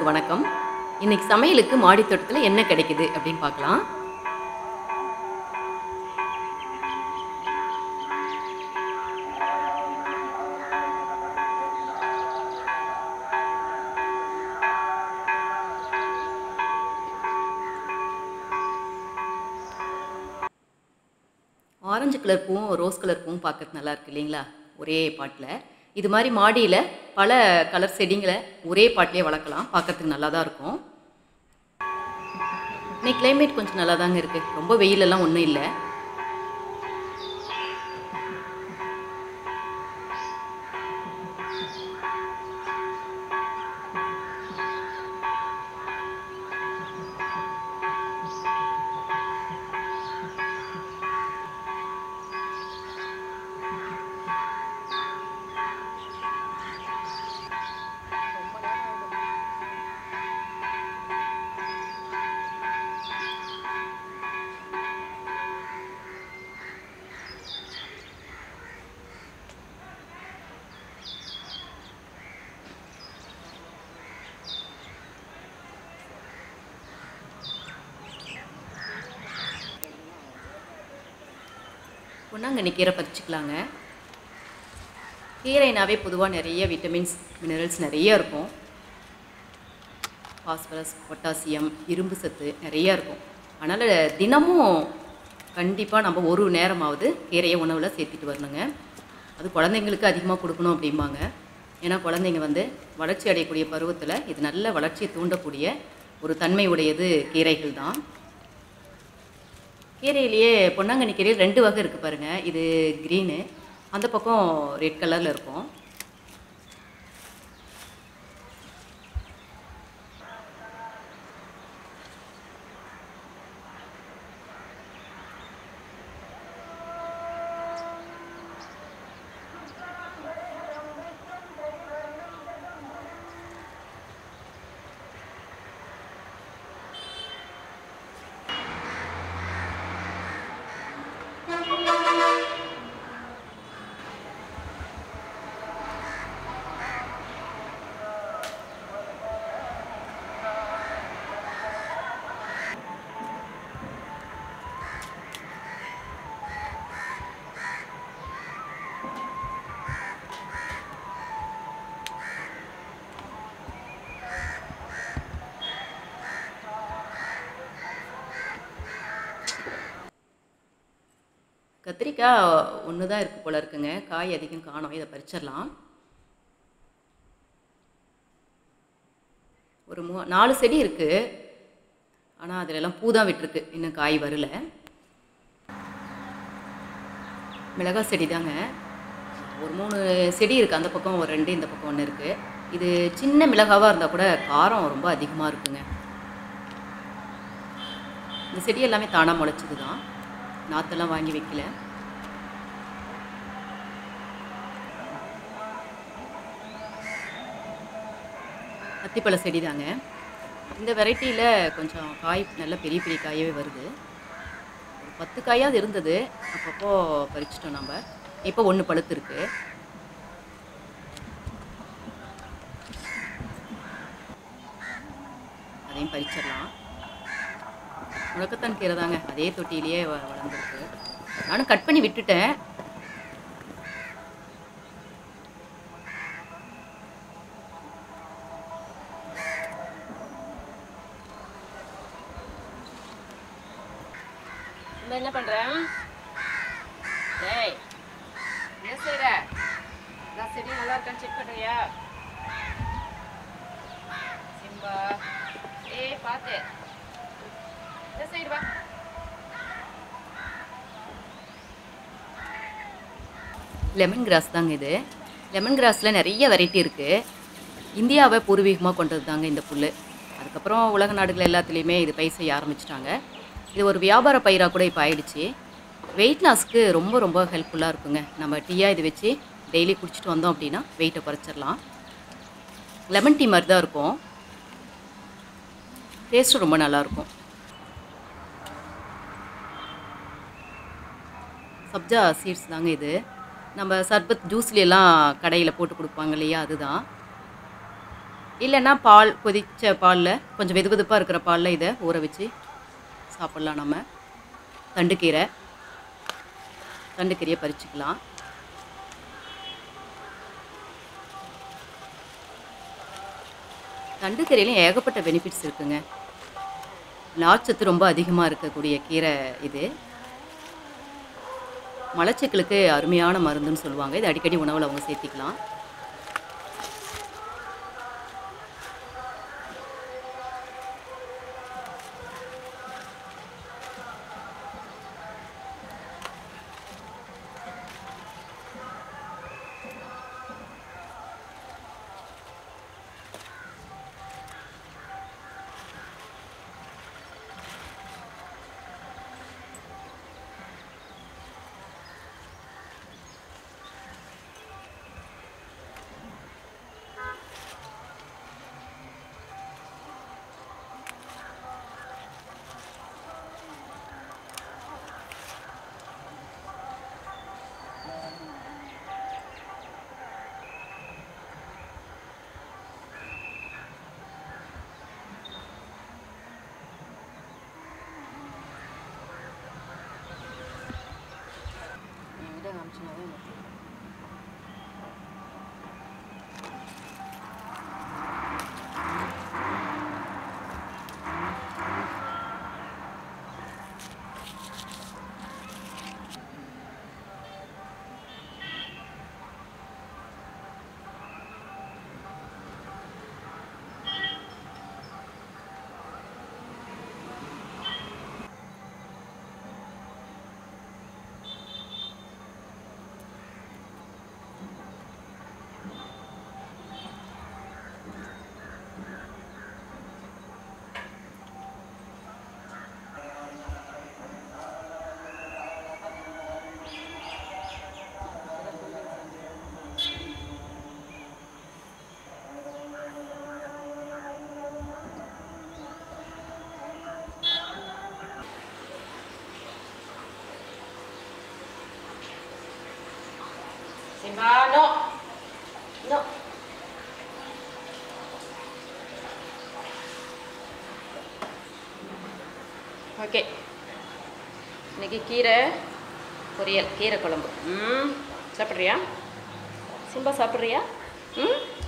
வணக்கம் இன்னைக்கு சமையலுக்கு மாடி தோட்டத்தில் என்ன கிடைக்குது அப்படின்னு பார்க்கலாம் ஆரஞ்சு கலர் பூவும் ரோஸ் கலர் பூவும் பார்க்கறது நல்லா இருக்கு இல்லைங்களா ஒரே பாட்டில் இது மாதிரி மாடியில் பல கலர் செடிங்களை ஒரே பாட்டிலே வளர்க்கலாம் பார்க்கறதுக்கு நல்லா தான் இருக்கும் இன்னைக்கு கிளைமேட் கொஞ்சம் நல்லா தாங்க இருக்குது ரொம்ப வெயிலெல்லாம் ஒன்றும் இல்லை பொன்னாங்கண்ணி கீரை பறிச்சுக்கலாங்க கீரைனாவே பொதுவாக நிறைய விட்டமின்ஸ் மினரல்ஸ் நிறைய இருக்கும் பாஸ்பரஸ் பொட்டாசியம் இரும்பு சத்து நிறைய இருக்கும் அதனால் தினமும் கண்டிப்பாக நம்ம ஒரு நேரமாவது கீரையை உணவில் சேர்த்துட்டு வரணுங்க அது குழந்தைங்களுக்கு அதிகமாக கொடுக்கணும் அப்படிம்பாங்க ஏன்னா குழந்தைங்க வந்து வளர்ச்சி அடையக்கூடிய பருவத்தில் இது நல்ல வளர்ச்சியை தூண்டக்கூடிய ஒரு தன்மை உடையது கீரைகள் தான் கீரையிலேயே பொன்னாங்கண்ணி கீரையில் ரெண்டு வகை இருக்குது பாருங்கள் இது க்ரீனு அந்த பக்கம் ரெட் கலரில் இருக்கும் கத்திரிக்காய் ஒன்று தான் இருக்குது போல இருக்குங்க காய் அதிகம் காணோம் இதை பறிச்சிடலாம் ஒரு மூ நாலு செடி இருக்குது ஆனால் அதிலெல்லாம் பூ தான் விட்டுருக்கு இன்னும் காய் வரல மிளகாய் செடி தாங்க ஒரு மூணு செடி இருக்குது அந்த பக்கம் ஒரு ரெண்டு இந்த பக்கம் ஒன்று இருக்குது இது சின்ன மிளகாவாக இருந்தால் கூட காரம் ரொம்ப அதிகமாக இருக்குங்க இந்த செடி எல்லாமே தானாக முளைச்சது தான் நாற்றெல்லாம் வாங்கி வைக்கல அத்திப்பழ செடி தாங்க இந்த வெரைட்டியில் கொஞ்சம் காய் நல்ல பெரிய பெரிய காயாகவே வருது ஒரு பத்து காயாவது இருந்தது அப்பப்போ பறிச்சிட்டோம் நம்ம இப்போ ஒன்று பழுத்து இருக்கு அதையும் பறிச்சிடலாம் முழக்கத்தான் கீரை தாங்க அதே தொட்டியிலேயே வ வளர்ந்துருக்கு நானும் கட் பண்ணி விட்டுட்டேன் நம்ம என்ன பண்றேன் டேய் என்ன செய்யற நான் செடி நல்லா இருக்கான்னு செக் பண்றியா சிம்பா ஏய் பாத்து இந்த சைடு வா லெமன் கிராஸ் தாங்க இது லெமன் கிராஸில் நிறைய வெரைட்டி இருக்குது இந்தியாவை பூர்வீகமாக கொண்டது தாங்க இந்த புல் அதுக்கப்புறம் உலக நாடுகள் எல்லாத்துலேயுமே இது பயிர் செய்ய ஆரம்பிச்சிட்டாங்க இது ஒரு வியாபார பயிராக கூட இப்போ ஆயிடுச்சு வெயிட் லாஸ்க்கு ரொம்ப ரொம்ப ஹெல்ப்ஃபுல்லாக இருக்குங்க நம்ம டீயாக இது வச்சு டெய்லி குடிச்சிட்டு வந்தோம் அப்படின்னா வெயிட்டை குறைச்சிடலாம் லெமன் டீ மாதிரி தான் இருக்கும் டேஸ்ட்டும் ரொம்ப நல்லாயிருக்கும் சப்ஜா சீட்ஸ் தாங்க இது நம்ம சர்பத் ஜூஸ்ல எல்லாம் கடையில் போட்டு கொடுப்பாங்க இல்லையா அதுதான் இல்லைன்னா பால் கொதித்த பாலில் கொஞ்சம் வெது வெதுப்பாக இருக்கிற பாலில் இதை ஊற வச்சு சாப்பிட்லாம் நம்ம தண்டுக்கீரை தண்டுக்கீரையை பறிச்சுக்கலாம் தண்டுக்கீரையிலையும் ஏகப்பட்ட பெனிஃபிட்ஸ் இருக்குங்க நார்ச்சத்து ரொம்ப அதிகமாக இருக்கக்கூடிய கீரை இது மலச்சிக்கலுக்கு அருமையான மருந்துன்னு சொல்லுவாங்க இது அடிக்கடி உணவில் அவங்க சேர்த்திக்கலாம் Simba, no. No. ஓகே இன்னைக்கு கீரை பொரியல் கீரை குழம்பு ம் சாப்பிட்றியா சிம்பா சாப்பிட்றியா ம்